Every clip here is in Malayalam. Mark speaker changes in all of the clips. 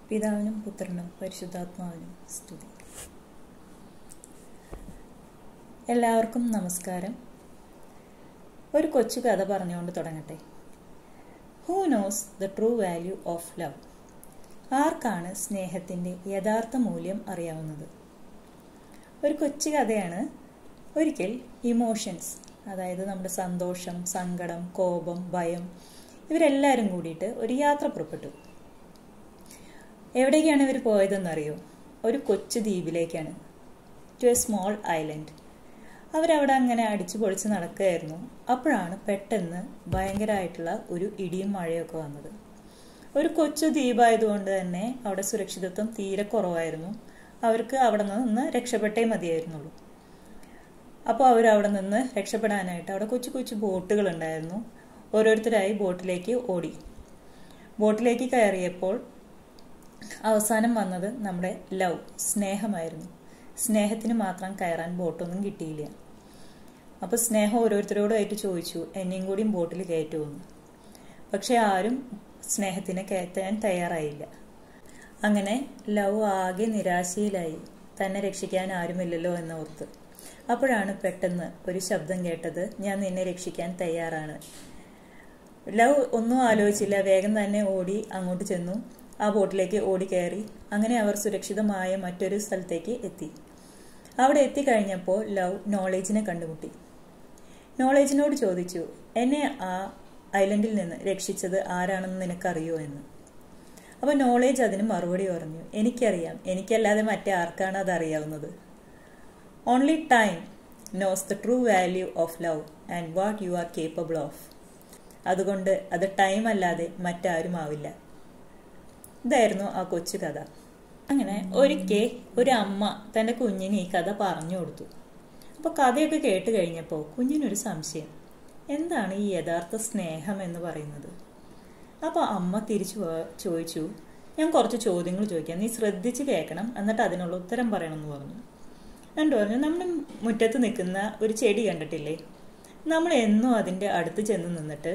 Speaker 1: പിതാവിനും പുത്രനും പരിശുദ്ധാത്മാവിനും സ്തുതി എല്ലാവർക്കും നമസ്കാരം ഒരു കൊച്ചു കഥ പറഞ്ഞുകൊണ്ട് തുടങ്ങട്ടെ who knows the true value of love ആർക്കാണ് സ്നേഹത്തിൻ്റെ യഥാർത്ഥ മൂല്യം അറിയാവുന്നത് ഒരു കൊച്ചു കഥയാണ് ഒരിക്കൽ ഇമോഷൻസ് അതായത് നമ്മുടെ സന്തോഷം സങ്കടം കോപം ഭയം ഇവരെല്ലാവരും കൂടിയിട്ട് ഒരു യാത്ര പുറപ്പെട്ടു എവിടേക്കാണ് ഇവർ പോയതെന്നറിയോ ഒരു കൊച്ചു ദ്വീപിലേക്കാണ് ടു എ സ്മോൾ ഐലൻഡ് അവരവിടെ അങ്ങനെ അടിച്ചു പൊളിച്ച് നടക്കുകയായിരുന്നു അപ്പോഴാണ് പെട്ടെന്ന് ഭയങ്കരമായിട്ടുള്ള ഒരു ഇടിയും മഴയൊക്കെ വന്നത് ഒരു കൊച്ചു ദ്വീപായതുകൊണ്ട് തന്നെ അവിടെ സുരക്ഷിതത്വം തീരെ കുറവായിരുന്നു അവർക്ക് അവിടെ നിന്ന് രക്ഷപ്പെട്ടേ മതിയായിരുന്നുള്ളൂ അപ്പോൾ അവർ അവിടെ നിന്ന് രക്ഷപ്പെടാനായിട്ട് അവിടെ കൊച്ചു കൊച്ചു ബോട്ടുകൾ ഉണ്ടായിരുന്നു ഓരോരുത്തരായി ബോട്ടിലേക്ക് ഓടി ബോട്ടിലേക്ക് കയറിയപ്പോൾ അവസാനം വന്നത് നമ്മുടെ ലവ് സ്നേഹമായിരുന്നു സ്നേഹത്തിന് മാത്രം കയറാൻ ബോട്ടൊന്നും കിട്ടിയില്ല അപ്പോൾ സ്നേഹം ഓരോരുത്തരോടായിട്ട് ചോദിച്ചു എന്നെയും കൂടിയും ബോട്ടിൽ കയറ്റുമെന്ന് പക്ഷെ ആരും സ്നേഹത്തിനെ കയറ്റാൻ തയ്യാറായില്ല അങ്ങനെ ലവ് ആകെ നിരാശയിലായി തന്നെ രക്ഷിക്കാൻ ആരുമില്ലല്ലോ എന്നോർത്ത് അപ്പോഴാണ് പെട്ടെന്ന് ഒരു ശബ്ദം കേട്ടത് ഞാൻ നിന്നെ രക്ഷിക്കാൻ തയ്യാറാണ് ലവ് ഒന്നും ആലോചിച്ചില്ല വേഗം തന്നെ ഓടി അങ്ങോട്ട് ചെന്നു ആ ബോട്ടിലേക്ക് ഓടിക്കയറി അങ്ങനെ അവർ സുരക്ഷിതമായ മറ്റൊരു സ്ഥലത്തേക്ക് എത്തി അവിടെ എത്തിക്കഴിഞ്ഞപ്പോൾ ലവ് നോളേജിനെ കണ്ടുമുട്ടി നോളേജിനോട് ചോദിച്ചു എന്നെ ആ ഐലൻഡിൽ നിന്ന് രക്ഷിച്ചത് ആരാണെന്ന് നിനക്കറിയോ എന്ന് അപ്പോൾ നോളേജ് അതിന് മറുപടി പറഞ്ഞു എനിക്കറിയാം എനിക്കല്ലാതെ മറ്റേ ആർക്കാണ് അത് അറിയാവുന്നത് only time knows the true value of love and what you are capable of അതുകൊണ്ട് അത് ടൈം അല്ലാതെ മറ്റാരും ആവില്ല ഇതായിരുന്നു ആ കൊച്ചു കഥ അങ്ങനെ ഒരിക്കൽ ഒരു അമ്മ തൻ്റെ കുഞ്ഞിന് ഈ കഥ പറഞ്ഞു കൊടുത്തു അപ്പോൾ കഥയൊക്കെ കേട്ട് കഴിഞ്ഞപ്പോൾ കുഞ്ഞിനൊരു സംശയം എന്താണ് ഈ യഥാർത്ഥ സ്നേഹം എന്ന് പറയുന്നത് അപ്പോൾ അമ്മ തിരിച്ചു ചോദിച്ചു ഞാൻ കുറച്ച് ചോദ്യങ്ങൾ ചോദിക്കാം നീ ശ്രദ്ധിച്ച് കേൾക്കണം എന്നിട്ട് അതിനുള്ള ഉത്തരം പറയണം എന്ന് പറഞ്ഞു എന്നിട്ട് പറഞ്ഞു നമ്മുടെ മുറ്റത്ത് നിൽക്കുന്ന ഒരു ചെടി കണ്ടിട്ടില്ലേ നമ്മൾ എന്നും അതിൻ്റെ അടുത്ത് ചെന്ന് നിന്നിട്ട്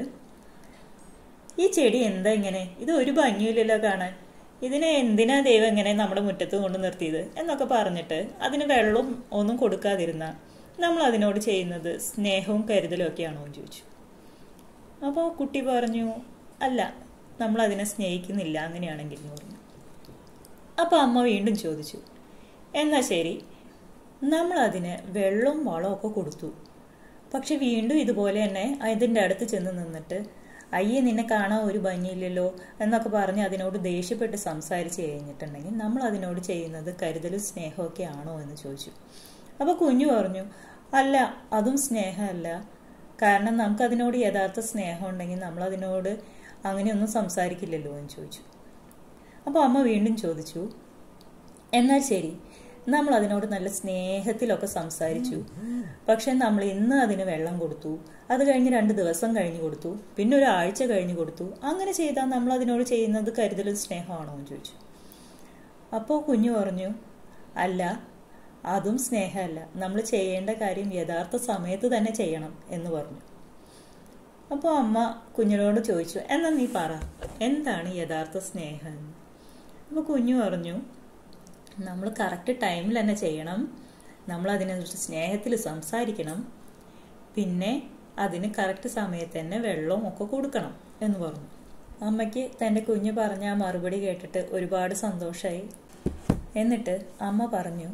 Speaker 1: ഈ ചെടി എന്താ ഇങ്ങനെ ഇത് ഒരു ഭംഗിയില്ലല്ലോ കാണാൻ ഇതിനെ എന്തിനാ ദൈവം ഇങ്ങനെ നമ്മുടെ മുറ്റത്ത് കൊണ്ട് നിർത്തിയത് എന്നൊക്കെ പറഞ്ഞിട്ട് അതിന് വെള്ളവും ഒന്നും കൊടുക്കാതിരുന്ന നമ്മൾ അതിനോട് ചെയ്യുന്നത് സ്നേഹവും കരുതലും ഒക്കെയാണോ എന്ന് ചോദിച്ചു അപ്പോൾ കുട്ടി പറഞ്ഞു അല്ല നമ്മൾ അതിനെ സ്നേഹിക്കുന്നില്ല അങ്ങനെയാണെങ്കിൽ എന്ന് പറഞ്ഞു അപ്പോൾ അമ്മ വീണ്ടും ചോദിച്ചു എന്നാ ശരി നമ്മൾ അതിന് വെള്ളവും വളവും ഒക്കെ കൊടുത്തു പക്ഷെ വീണ്ടും ഇതുപോലെ തന്നെ അതിൻ്റെ അടുത്ത് ചെന്ന് നിന്നിട്ട് അയ്യെ നിന്നെ കാണാൻ ഒരു ഭംഗിയില്ലല്ലോ എന്നൊക്കെ പറഞ്ഞ് അതിനോട് ദേഷ്യപ്പെട്ട് സംസാരിച്ച് കഴിഞ്ഞിട്ടുണ്ടെങ്കിൽ നമ്മൾ അതിനോട് ചെയ്യുന്നത് കരുതലും സ്നേഹമൊക്കെ ആണോ എന്ന് ചോദിച്ചു അപ്പോൾ കുഞ്ഞു പറഞ്ഞു അല്ല അതും സ്നേഹമല്ല കാരണം നമുക്ക് അതിനോട് യഥാർത്ഥ സ്നേഹം ഉണ്ടെങ്കിൽ നമ്മൾ അതിനോട് അങ്ങനെയൊന്നും സംസാരിക്കില്ലല്ലോ എന്ന് ചോദിച്ചു അപ്പോൾ അമ്മ വീണ്ടും ചോദിച്ചു എന്നാൽ ശരി നമ്മൾ അതിനോട് നല്ല സ്നേഹത്തിലൊക്കെ സംസാരിച്ചു പക്ഷെ നമ്മൾ ഇന്ന് അതിന് വെള്ളം കൊടുത്തു അത് കഴിഞ്ഞ് രണ്ട് ദിവസം കഴിഞ്ഞ് കൊടുത്തു പിന്നെ ഒരു ആഴ്ച കഴിഞ്ഞ് കൊടുത്തു അങ്ങനെ ചെയ്താൽ നമ്മൾ അതിനോട് ചെയ്യുന്നത് കരുതലും സ്നേഹമാണോ എന്ന് ചോദിച്ചു അപ്പോൾ കുഞ്ഞു പറഞ്ഞു അല്ല അതും സ്നേഹമല്ല നമ്മൾ ചെയ്യേണ്ട കാര്യം യഥാർത്ഥ സമയത്ത് തന്നെ ചെയ്യണം എന്ന് പറഞ്ഞു അപ്പോൾ അമ്മ കുഞ്ഞിനോട് ചോദിച്ചു എന്നാൽ നീ പറ എന്താണ് യഥാർത്ഥ സ്നേഹം അപ്പോൾ കുഞ്ഞു പറഞ്ഞു നമ്മൾ കറക്റ്റ് ടൈമിൽ തന്നെ ചെയ്യണം നമ്മൾ അതിനെക്കുറിച്ച് സ്നേഹത്തിൽ സംസാരിക്കണം പിന്നെ അതിന് കറക്റ്റ് സമയത്ത് തന്നെ വെള്ളവും ഒക്കെ കൊടുക്കണം എന്ന് പറഞ്ഞു അമ്മയ്ക്ക് തൻ്റെ കുഞ്ഞ് പറഞ്ഞ ആ മറുപടി കേട്ടിട്ട് ഒരുപാട് സന്തോഷമായി എന്നിട്ട് അമ്മ പറഞ്ഞു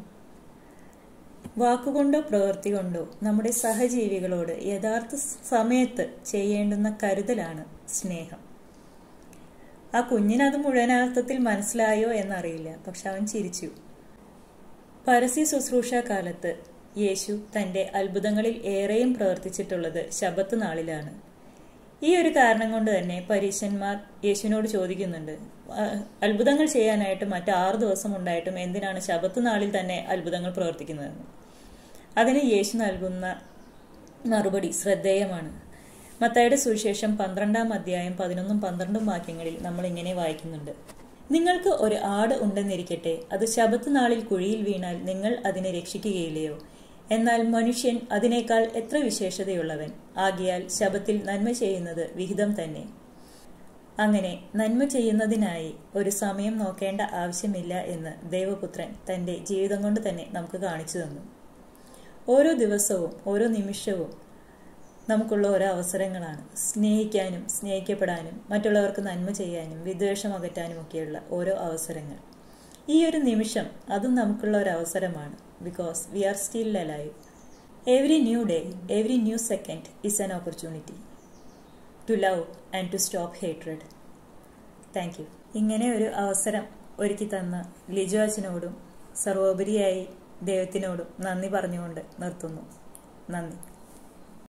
Speaker 1: വാക്കുകൊണ്ടോ പ്രവൃത്തി കൊണ്ടോ നമ്മുടെ സഹജീവികളോട് യഥാർത്ഥ സമയത്ത് ചെയ്യേണ്ടുന്ന കരുതലാണ് സ്നേഹം ആ കുഞ്ഞിനത് മുഴുവനാർത്ഥത്തിൽ മനസ്സിലായോ എന്നറിയില്ല പക്ഷെ അവൻ ചിരിച്ചു പരസ്യ ശുശ്രൂഷ കാലത്ത് യേശു തന്റെ അത്ഭുതങ്ങളിൽ ഏറെയും പ്രവർത്തിച്ചിട്ടുള്ളത് ശബത്ത് നാളിലാണ് ഈ ഒരു കാരണം കൊണ്ട് തന്നെ പരീശന്മാർ യേശുവിനോട് ചോദിക്കുന്നുണ്ട് അത്ഭുതങ്ങൾ ചെയ്യാനായിട്ട് മറ്റ് ആറ് ദിവസം ഉണ്ടായിട്ടും എന്തിനാണ് ശബത്ത് നാളിൽ തന്നെ അത്ഭുതങ്ങൾ പ്രവർത്തിക്കുന്നതെന്ന് അതിന് യേശു നൽകുന്ന മറുപടി ശ്രദ്ധേയമാണ് മത്തായുടെ സുവിശേഷം പന്ത്രണ്ടാം അധ്യായം പതിനൊന്നും പന്ത്രണ്ടും വാക്യങ്ങളിൽ നമ്മൾ ഇങ്ങനെ വായിക്കുന്നുണ്ട് നിങ്ങൾക്ക് ഒരു ആട് ഉണ്ടെന്നിരിക്കട്ടെ അത് ശബത്ത് നാളിൽ കുഴിയിൽ വീണാൽ നിങ്ങൾ അതിനെ രക്ഷിക്കുകയില്ലയോ എന്നാൽ മനുഷ്യൻ അതിനേക്കാൾ എത്ര വിശേഷതയുള്ളവൻ ആകിയാൽ ശബത്തിൽ നന്മ ചെയ്യുന്നത് വിഹിതം തന്നെ അങ്ങനെ നന്മ ചെയ്യുന്നതിനായി ഒരു സമയം നോക്കേണ്ട ആവശ്യമില്ല എന്ന് ദൈവപുത്രൻ തന്റെ ജീവിതം കൊണ്ട് തന്നെ നമുക്ക് കാണിച്ചു തന്നു ഓരോ ദിവസവും ഓരോ നിമിഷവും നമുക്കുള്ള ഓരോ അവസരങ്ങളാണ് സ്നേഹിക്കാനും സ്നേഹിക്കപ്പെടാനും മറ്റുള്ളവർക്ക് നന്മ ചെയ്യാനും വിദ്വേഷം അകറ്റാനും ഒക്കെയുള്ള ഓരോ അവസരങ്ങൾ ഈ ഒരു നിമിഷം അതും നമുക്കുള്ള ഒരു അവസരമാണ് because we are still alive every new day every new second is an opportunity to love and to stop hatred thank you ഇങ്ങനെ ഒരു അവസരം ഒരുക്കി തന്ന ലിജു അച്ഛനോടും സർവോപരിയായി ദൈവത്തിനോടും നന്ദി പറഞ്ഞുകൊണ്ട് നിർത്തുന്നു നന്ദി